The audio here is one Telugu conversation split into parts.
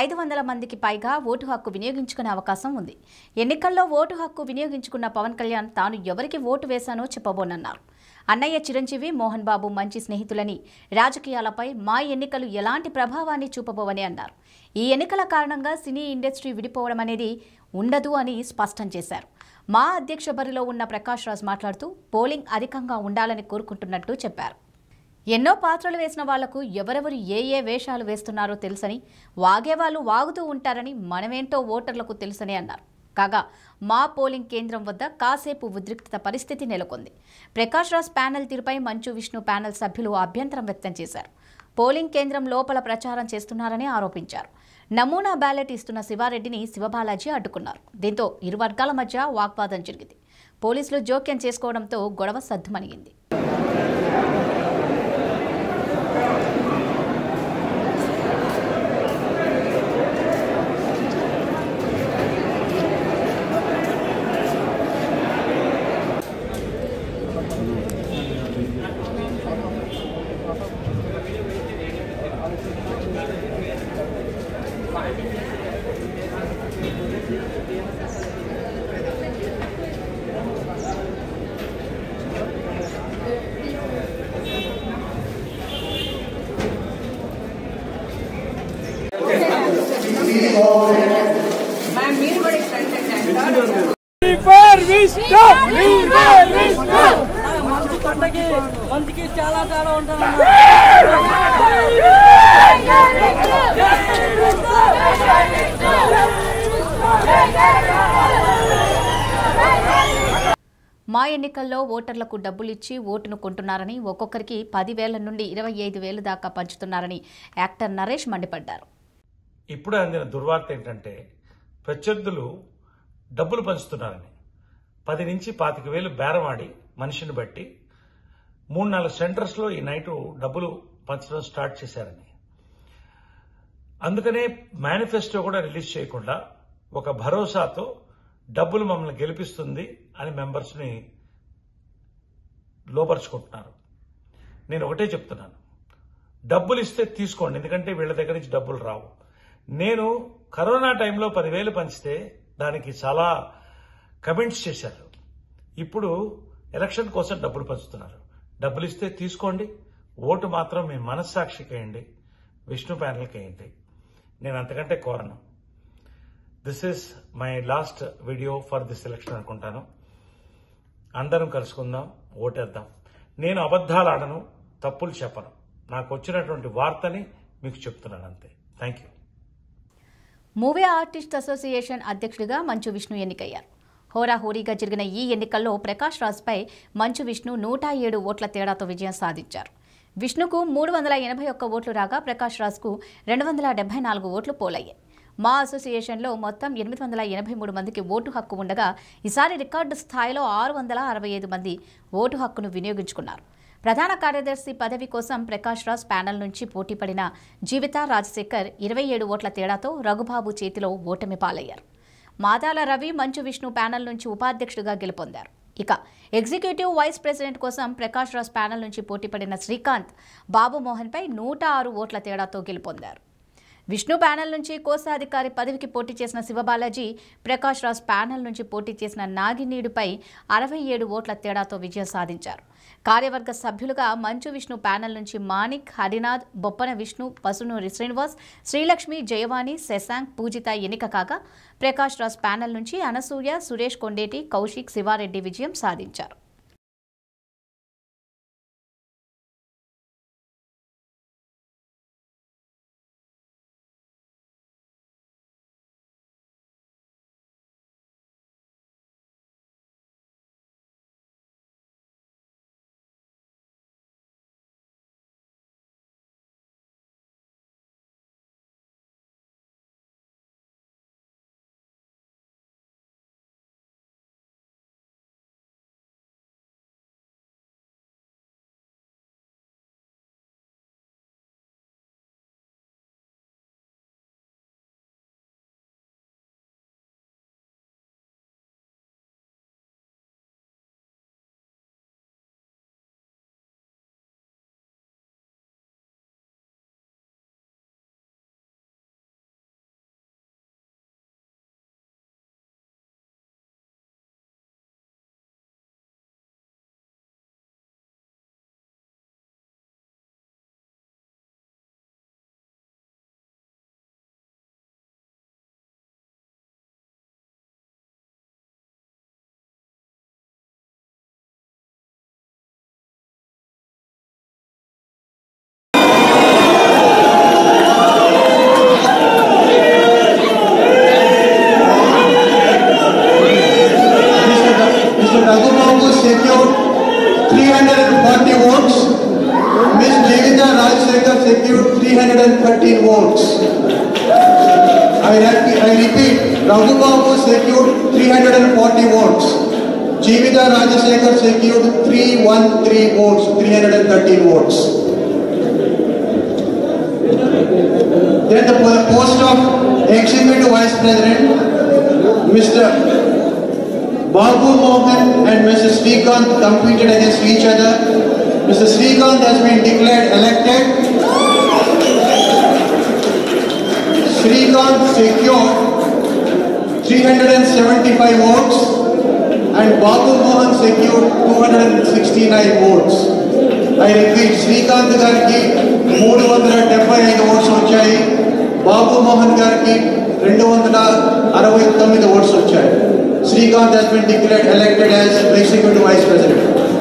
ఐదు వందల మందికి పైగా ఓటు హక్కు వినియోగించుకునే అవకాశం ఉంది ఎన్నికల్లో ఓటు హక్కు వినియోగించుకున్న పవన్ కళ్యాణ్ తాను ఎవరికి ఓటు వేశానో చెప్పబోనన్నారు అన్నయ్య చిరంజీవి మోహన్ బాబు మంచి స్నేహితులని రాజకీయాలపై మా ఎన్నికలు ఎలాంటి ప్రభావాన్ని చూపబోవని అన్నారు ఈ ఎన్నికల కారణంగా సినీ ఇండస్ట్రీ విడిపోవడం అనేది ఉండదు అని స్పష్టం చేశారు మా అధ్యక్ష బరిలో ఉన్న ప్రకాష్ రాజ్ మాట్లాడుతూ పోలింగ్ అధికంగా ఉండాలని కోరుకుంటున్నట్టు చెప్పారు ఎన్నో పాత్రలు వేసిన వాళ్లకు ఎవరెవరు ఏ ఏ వేషాలు వేస్తున్నారో తెలుసని వాగేవాళ్ళు వాగుతూ ఉంటారని మనమేంటో ఓటర్లకు తెలుసని అన్నారు కాగా మా పోలింగ్ కేంద్రం వద్ద కాసేపు ఉద్రిక్తత పరిస్థితి నెలకొంది ప్రకాష్ రాజ్ ప్యానెల్ తీరుపై మంచు విష్ణు ప్యానెల్ సభ్యులు అభ్యంతరం వ్యక్తం చేశారు పోలింగ్ కేంద్రం లోపల ప్రచారం చేస్తున్నారని ఆరోపించారు నమూనా బ్యాలెట్ ఇస్తున్న శివారెడ్డిని శివబాలాజీ అడ్డుకున్నారు దీంతో ఇరు వర్గాల మధ్య వాగ్వాదం జరిగింది పోలీసులు జోక్యం చేసుకోవడంతో గొడవ సద్దుమణిగింది మ్యామ్ మీరు కూడా ఎక్స్టెండ్ చేయండి లివర్ విష్ణు లివర్ విష్ణు మంచి పంటకి మంచికి చాలా తేడా ఉంటుంది మా ఎన్నికల్లో ఓటర్లకు డబ్బులిచ్చి ఓటును కొంటున్నారని ఒక్కొక్కరికి పదివేల నుండి ఇరవై ఐదు వేలు దాకా పంచుతున్నారని యాక్టర్ నరేష్ మండిపడ్డారు ఇప్పుడే అందిన దుర్వార్త ఏంటంటే ప్రత్యర్థులు డబ్బులు పంచుతున్నారని పది నుంచి పాతిక వేలు బేరమాడి మనిషిని బట్టి మూడు నాలుగు సెంటర్స్లో ఈ నైటు డబ్బులు పంచడం స్టార్ట్ చేశారని అందుకనే మేనిఫెస్టో కూడా రిలీజ్ చేయకుండా ఒక భరోసాతో డబ్బులు మమ్మల్ని గెలిపిస్తుంది అని మెంబర్స్ని లోపరుచుకుంటున్నారు నేను ఒకటే చెప్తున్నాను డబ్బులు ఇస్తే తీసుకోండి ఎందుకంటే వీళ్ళ దగ్గర నుంచి డబ్బులు రావు నేను కరోనా టైంలో పదివేలు పంచితే దానికి చాలా కమెంట్స్ చేశారు ఇప్పుడు ఎలక్షన్ కోసం డబ్బులు పంచుతున్నారు డబ్బులు ఇస్తే తీసుకోండి ఓటు మాత్రం మీ మనస్సాక్షికి వేయండి విష్ణు ప్యానల్కి వేయండి నేను అంతకంటే కోరను this is my last video for this election అనుకుంటాను అందరం కలుసుకుందాం ఓటేద్దాం నేను అబద్ధాలు ఆడను తప్పులు చెప్పను నాకు వచ్చినటువంటి వార్తని మీకు చెప్తున్నాను అంతే thank you movie artist association అధ్యక్షుడిగా మంచు విష్ణు ఎన్నికయ్యారు హోరాహోరీగా జరిగిన ఈ ఎన్నికల్లో ప్రకాష్ రాజ్పై మంచు విష్ణు నూట ఏడు ఓట్ల తేడాతో విజయం సాధించారు విష్ణుకు మూడు వందల ఎనభై ఒక్క ఓట్లు రాగా ప్రకాష్ రాజ్కు రెండు వందల డెబ్బై నాలుగు ఓట్లు పోలయ్యాయి మా అసోసియేషన్లో మొత్తం ఎనిమిది వందల ఎనభై మూడు మందికి ఓటు హక్కు ఉండగా ఈసారి రికార్డు స్థాయిలో ఆరు వందల అరవై ఐదు మంది ఓటు హక్కును వినియోగించుకున్నారు ప్రధాన కార్యదర్శి పదవి కోసం ప్రకాష్ రాజ్ ప్యానెల్ నుంచి పోటీపడిన జీవిత రాజశేఖర్ ఇరవై ఏడు ఓట్ల తేడాతో రఘుబాబు చేతిలో ఓటమి పాలయ్యారు మాదాల రవి మంచు విష్ణు ప్యానెల్ నుంచి ఉపాధ్యక్షుడిగా గెలుపొందారు ఇక ఎగ్జిక్యూటివ్ వైస్ ప్రెసిడెంట్ కోసం ప్రకాష్ రాజ్ ప్యానెల్ నుంచి పోటీపడిన శ్రీకాంత్ బాబు మోహన్పై నూట ఆరు ఓట్ల తేడాతో గెలుపొందారు విష్ణు ప్యానెల్ నుంచి కోశాధికారి పదవికి పోటీ చేసిన శివబాలాజీ ప్రకాష్ రాజ్ ప్యానెల్ నుంచి పోటీ చేసిన నాగినీడుపై అరవై ఏడు ఓట్ల తేడాతో విజయం సాధించారు కార్యవర్గ సభ్యులుగా మంచు విష్ణు ప్యానెల్ నుంచి మాణిక్ హరినాథ్ బొప్పన విష్ణు పసునూరి శ్రీనివాస్ శ్రీలక్ష్మి జయవాణి శశాంక్ పూజిత ఎన్నిక కాగా ప్రకాష్ రాజ్ ప్యానెల్ నుంచి అనసూయ సురేష్ కొండేటి కౌశిక్ శివారెడ్డి విజయం సాధించారు votes. I, re- I repeat, Raghu Babu secured 340 votes. Jivita Rajasekhar secured 313 votes, 313 votes. Then the po- post of Executive Vice President, Mr. Babu Mohan and Mr. Srikanth competed against each other. Mr. Srikanth has been declared elected. Srikanth secured 375 votes and Babu Mohan secured 269 votes. I repeat, Srikanth గారికి మూడు వందల డెబ్బై ఐదు ఓట్స్ వచ్చాయి బాబు మోహన్ గారికి రెండు వందల అరవై తొమ్మిది ఓట్స్ వచ్చాయి Srikanth has been declared elected as executive vice president.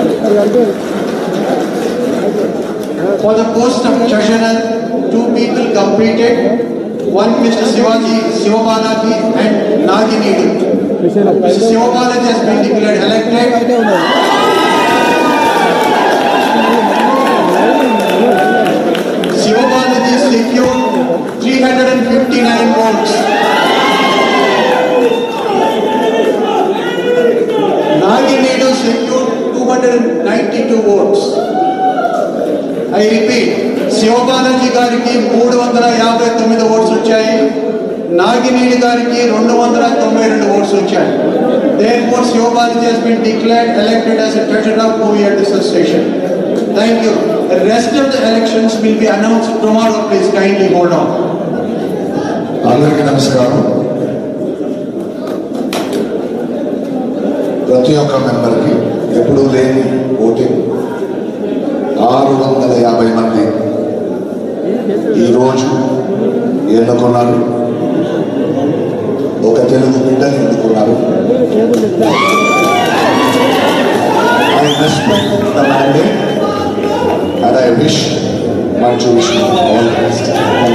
For the post of treasurer, two people competed. One Mr. Shivaji Sivabalaji and Naginidu. Mr. Sivabalaji has been declared elected. Sivabalaji secured 359 votes. Naginidu secured 292 votes. I repeat Sivabalaji గారికి మూడు వందల యాభై తొమ్మిది ఓట్స్ వచ్చాయి నాగినేని గారికి రెండు వందల తొంభై రెండు ఓట్స్ వచ్చాయి therefore Sivabalaji has been declared elected as a treasurer of movie at this station thank you the rest of the elections will be announce tomorrow please kindly hold on అందరికీ నమస్కారం ప్రతి ఒక్క మెంబర్కి ఎప్పుడూ లేని ఓటింగ్ ఆరు వందల యాభై మంది ఈరోజు ఎన్నుకున్నారు ఒక తెలుగు బిడ్డని ఎన్నుకున్నారు I respect the mandate and I wish Manchu Vishnu all best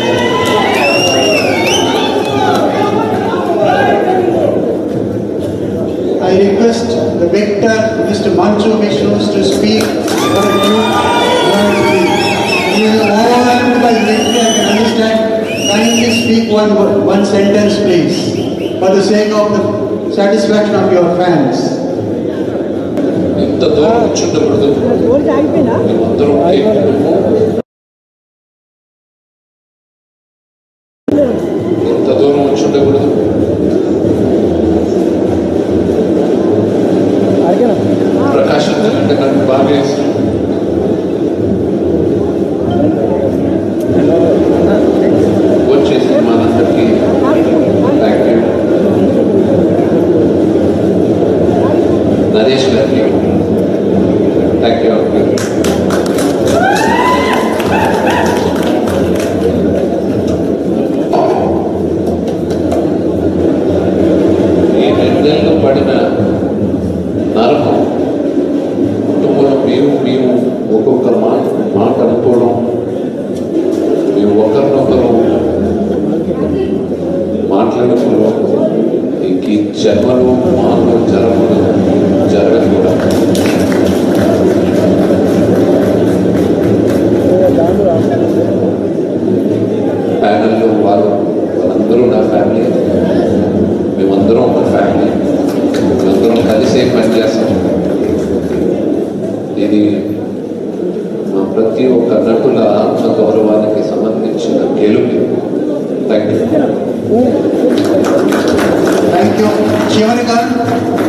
I request the victor, Mr. Manchu Vishnus, to speak for a few words, please. He is overwhelmed by victory, I can understand. Kindly speak one, word- one sentence, please, for the sake of the satisfaction of your fans. ఇంత దూరం వచ్చుండకూడదు మేమందరం ఒకే కుటుంబం. ఇంత దూరం వచ్చుండకూడదు ప్రకాశం అంటే నాకు బాగా ఇష్టం వచ్చేసి మనందరికీ థ్యాంక్ యూ నరేష్ గారికి థ్యాంక్ యూ ఈ రెండేళ్ళు పడిన నరకం కుటుంబంలో మేము మేము ఒక్కొక్క మాట మాట అనుకోవడం మేము ఒకరినొకరు మాట్లాడుకోవడం ఇంక ఈ జన్మలో మాలో జరగదు జరగదు కూడా ప్యానల్లో వారు వాళ్ళందరూ నా ఫ్యామిలీ మేమందరం ఒక ఫ్యామిలీ మేమందరం కలిసే పనిచేస్తాం ఇది మా ప్రతి ఒక్క నటుల ఆత్మ గౌరవానికి సంబంధించిన గెలుపు థ్యాంక్ యూ Thank you. చివరిగా